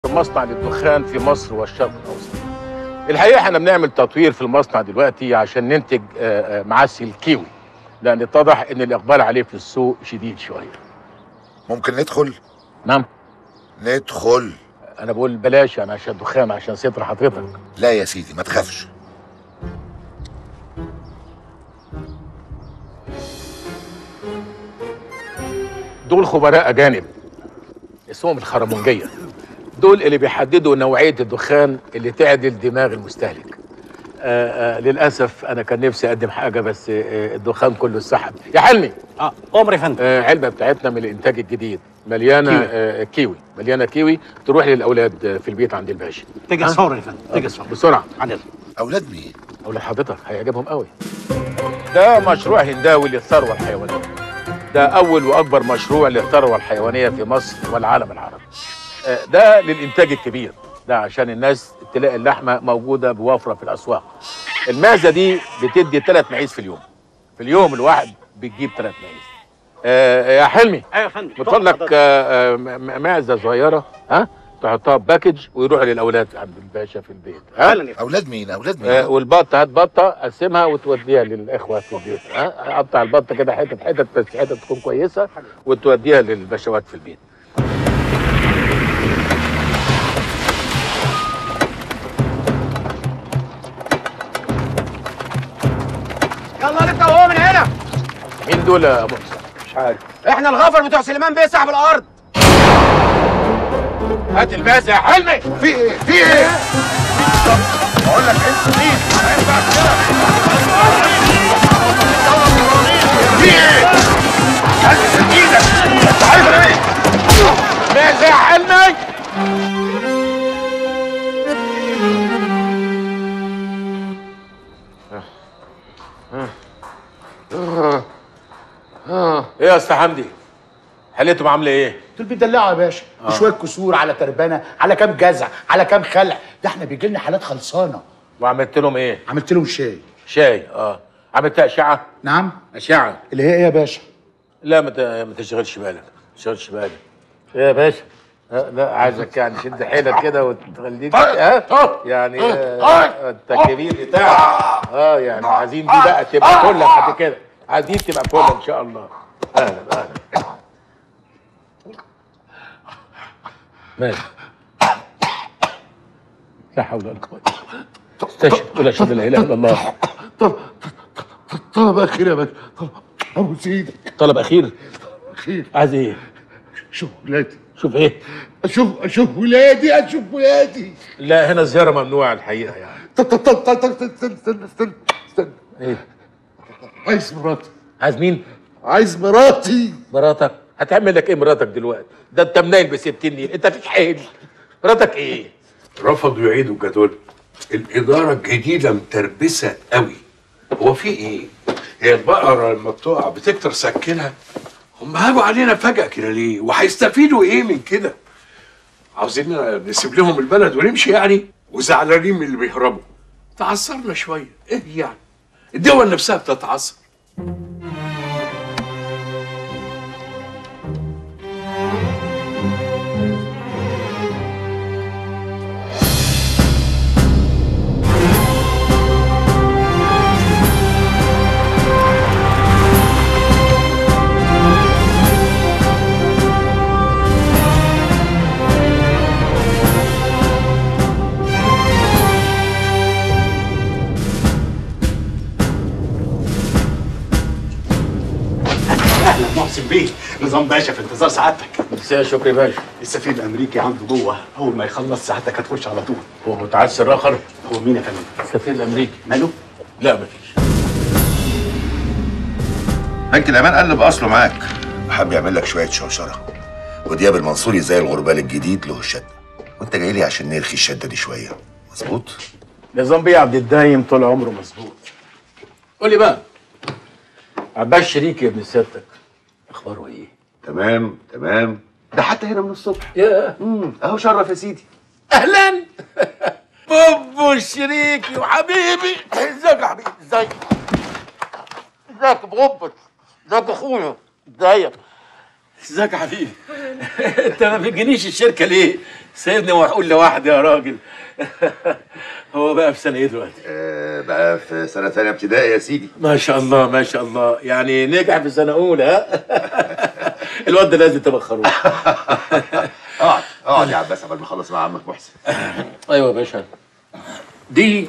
مصنع للدخان في مصر والشرق الاوسط. الحقيقه احنا بنعمل تطوير في المصنع دلوقتي عشان ننتج آه، آه، معسل كيوي لان اتضح ان الاقبال عليه في السوق شديد شويه. ممكن ندخل نعم ندخل انا بقول بلاش انا عشان دخان عشان ستر حضرتك. لا يا سيدي ما تخافش دول خبراء اجانب اسمهم الخرمونجيه. دول اللي بيحددوا نوعيه الدخان اللي تعدل دماغ المستهلك. آه آه للاسف انا كان نفسي اقدم حاجه بس آه الدخان كله اتسحب. يا حلمي اه امر يا فندم آه، علبه بتاعتنا من الانتاج الجديد مليانه كيوي. آه كيوي مليانه كيوي تروح للاولاد آه، في البيت عند الباشا تجهز فورا يا فندم تجهز فورا بسرعه عن إذنك. اولاد مين اولاد حضرتك هيعجبهم قوي ده مشروع هنداوي للثروه الحيوانيه ده اول واكبر مشروع للثروه الحيوانيه في مصر والعالم العربي آه، ده للانتاج الكبير ده عشان الناس تلاقي اللحمه موجوده بوفره في الاسواق المعزه دي بتدي ثلاث معيز في اليوم في اليوم الواحد بتجيب ثلاث معيز آه، يا حلمي ايوه يا فندم بتقول لك اتفضل. آه، آه، م- م- معزه صغيره ها تحطها باكج ويروح للاولاد عند الباشا في البيت ها فعلا يا فندم اولاد مين اولاد آه، مين والبطه هات بطه قسمها وتوديها للاخوه في البيت ها قطع البطه كده حتت حتت بس حتت تكون كويسه وتوديها للبشوات في البيت يلا نبدا وهو من هنا مين دول يا ابو حسام؟ مش عارف احنا الغفر بتوع سليمان بيه صاحب الارض هات المعزه يا حلمي في ايه في ايه بقول لك انت مين ما ينفعش كده في ايه هات ايدك انت عايز ايه معزه يا حلمي ايه يا استاذ حمدي حليتهم عامله ايه؟ دول بيدلعوا يا باشا شويه كسور على تربانه على كام جزع على كام خلع ده احنا بيجي لنا حالات خلصانه وعملت لهم ايه؟ عملت لهم شاي شاي اه عملت اشعه نعم اشعه اللي هي ايه يا باشا لا ما ت- ما تشغلش بالك ما تشغلش بالك ايه يا باشا لا, لا عايزك يعني شد حيلك كده وتخليك ها يعني آه، التكبير بتاعك اه يعني عايزين دي بقى تبقى كلها بعد كده عايزين تبقى كلها ان شاء الله اهلا اهلا ماشي لا حول ولا قوه استشهد ولا اشهد لا اله الا الله طلب اخير يا باشا طلب ابو سيدي طلب اخير اخير عايز ايه شوف ولادي شوف ايه اشوف اشوف ولادي اشوف ولادي لا هنا الزياره ممنوعه الحقيقه يعني طب طب طب طب طب استنى استنى استنى استنى ايه عايز مراتي عايز مين عايز مراتي مراتك هتعمل لك ايه مراتك دلوقتي ده انت منايل ب 60 نيل انت فيك حيل مراتك ايه رفضوا يعيدوا الجدول الإدارة الجديدة متربسة قوي هو في إيه؟ هي البقرة لما بتقع بتكتر سكنها هم هاجوا علينا فجأة كده ليه؟ وهيستفيدوا إيه من كده؟ عاوزين نسيب لهم البلد ونمشي يعني؟ وزعلانين من اللي بيهربوا تعثرنا شوية إيه يعني؟ الدول نفسها بتتعثر اهلا محسن بيه نظام باشا في انتظار سعادتك مساء شكري باشا السفير الامريكي عنده جوه اول ما يخلص سعادتك هتخش على طول هو متعسر اخر هو مين يا فندم السفير الامريكي ماله لا مفيش بنك الامان قلب اصله معاك وحب يعمل لك شويه شوشره ودياب المنصوري زي الغربال الجديد له الشده وانت جاي لي عشان نرخي الشده دي شويه مظبوط نظام بيه عبد الدايم طول عمره مظبوط قول لي بقى عباس شريك يا ابن سيادتك اخباره ايه؟ تمام تمام ده حتى هنا من الصبح يا اهو شرف يا سيدي اهلا بوبو شريكي وحبيبي ازيك يا حبيبي ازيك ازيك يا بوبو ازيك يا اخويا ازيك ازيك يا حبيبي انت ما بتجينيش الشركه ليه سيبني وهقول لوحدي يا راجل هو بقى في سنه ايه دلوقتي آه بقى في سنه ثانيه ابتدائي يا سيدي ما شاء الله ما شاء الله يعني نجح في سنه اولى ها الواد ده لازم تبخروه اقعد اقعد يا عباس قبل ما اخلص مع عمك محسن ايوه يا باشا دي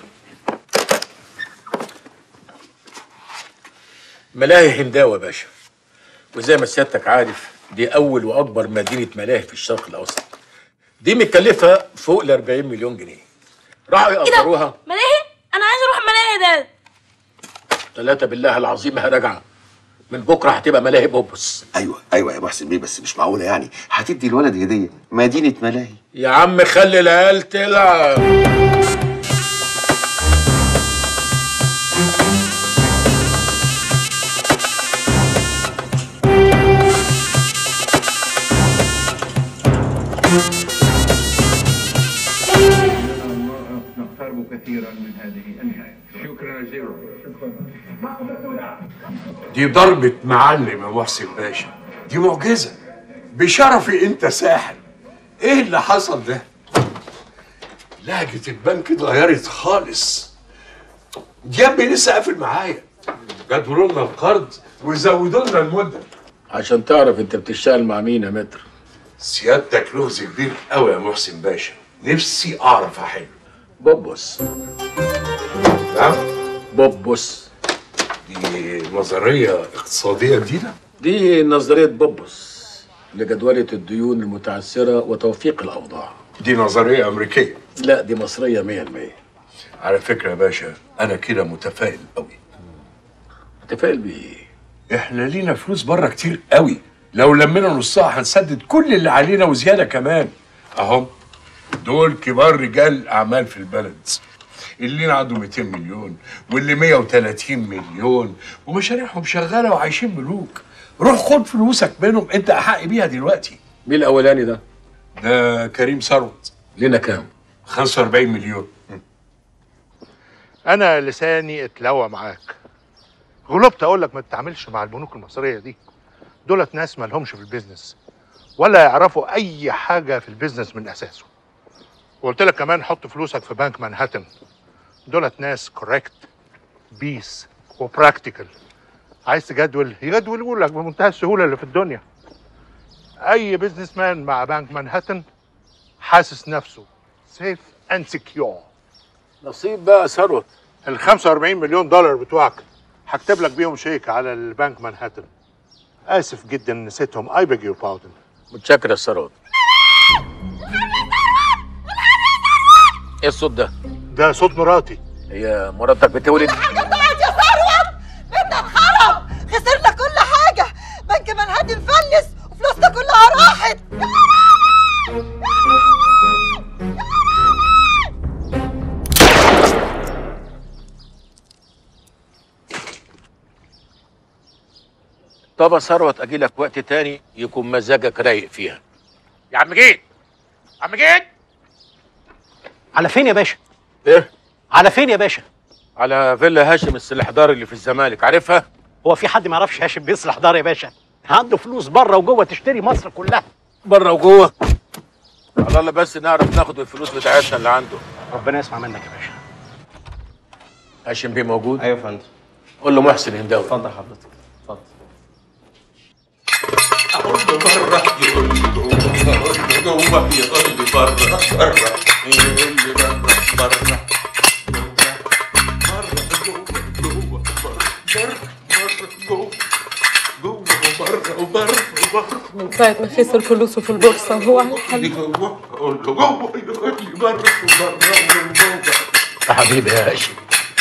ملاهي هنداوه يا باشا وزي ما سيادتك عارف دي اول واكبر مدينه ملاهي في الشرق الاوسط دي متكلفه فوق ال 40 مليون جنيه راحوا ايه ده؟ يأجروها ملاهي؟ انا عايز اروح ملاهي ده ثلاثة بالله العظيم ما راجعه من بكره هتبقى ملاهي بوبس ايوه ايوه يا محسن بيه بس مش معقوله يعني هتدي الولد هديه مدينه ملاهي يا عم خلي العيال تلعب نقترب كثيرا من هذه النهاية شكرا جزيلا دي ضربة معلم يا محسن باشا دي معجزة بشرفي انت ساحر ايه اللي حصل ده لهجة البنك اتغيرت خالص دي ابني لسه قافل معايا جدولوا لنا القرض وزودوا لنا المدة عشان تعرف انت بتشتغل مع مين يا متر سيادتك لغز كبير قوي يا محسن باشا نفسي اعرف احله بوبس نعم بوبس دي نظرية اقتصادية جديدة دي نظرية بوبس لجدولة الديون المتعثرة وتوفيق الأوضاع دي نظرية أمريكية لا دي مصرية مية المية على فكرة يا باشا أنا كده متفائل قوي متفائل بإيه؟ احنا لينا فلوس بره كتير قوي لو لمينا نصها هنسدد كل اللي علينا وزياده كمان اهم دول كبار رجال اعمال في البلد اللي عنده 200 مليون واللي 130 مليون ومشاريعهم شغاله وعايشين ملوك روح خد فلوسك منهم انت احق بيها دلوقتي مين الأولاني ده؟ ده كريم ثروت لنا كام؟ 45 مليون انا لساني اتلوى معاك غلبت اقول لك ما تتعاملش مع البنوك المصريه دي دولت ناس ما لهمش في البيزنس ولا يعرفوا اي حاجه في البيزنس من اساسه وقلت لك كمان حط فلوسك في بنك مانهاتن دولت ناس كوريكت بيس وبراكتيكال عايز تجدول يجدولوا لك بمنتهى السهوله اللي في الدنيا اي بيزنس مان مع بنك مانهاتن حاسس نفسه سيف اند سكيور نصيب بقى ثروت ال 45 مليون دولار بتوعك هكتب لك بيهم شيك على البنك مانهاتن اسف جدا نسيتهم اي بيج يور باردن متشكر يا ثروت ايه الصوت ده؟ ده صوت مراتي هي مراتك بتولد؟ طلعت يا ثروت بيتنا اتخرب خسرنا كل حاجة بنك منهاتن فلس وفلوسنا كلها راحت طب يا ثروت اجي لك وقت تاني يكون مزاجك رايق فيها يا عم جيد عم جيد على فين يا باشا؟ ايه؟ على فين يا باشا؟ على فيلا هاشم السلحدار اللي في الزمالك عارفها؟ هو في حد ما يعرفش هاشم بيصلح دار يا باشا؟ عنده فلوس بره وجوه تشتري مصر كلها بره وجوه على الله بس نعرف ناخد الفلوس بتاعتنا اللي عنده ربنا يسمع منك يا باشا هاشم بيه موجود؟ ايوه يا فندم قول له محسن هنداوي اتفضل حضرتك اتفضل اقول له بره يقول لي جوه اقول له جوه يقول لي بره بره يقول لي بره بره من ساعة ما خسر فلوسه في البورصة وهو على الحل اقول له جوه يقول لي بره بره بره يا حبيبي يا هاشم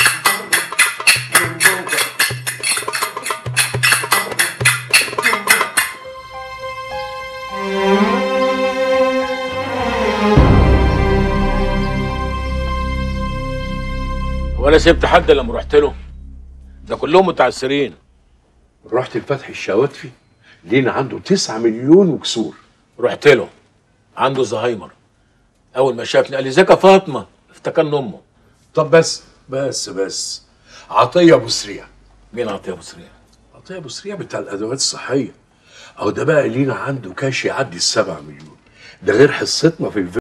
ولا سبت حد لما رحت له ده كلهم متعسرين رحت لفتحي الشواتفي لينا عنده 9 مليون وكسور رحت له عنده زهايمر اول ما شافني قال لي ازيك يا فاطمه افتكرني امه طب بس بس بس عطيه ابو سريع مين عطيه ابو سريع عطيه ابو سريع بتاع الادوات الصحيه اهو ده بقى لينا عنده كاش يعدي السبعة مليون ده غير حصتنا في الفيلا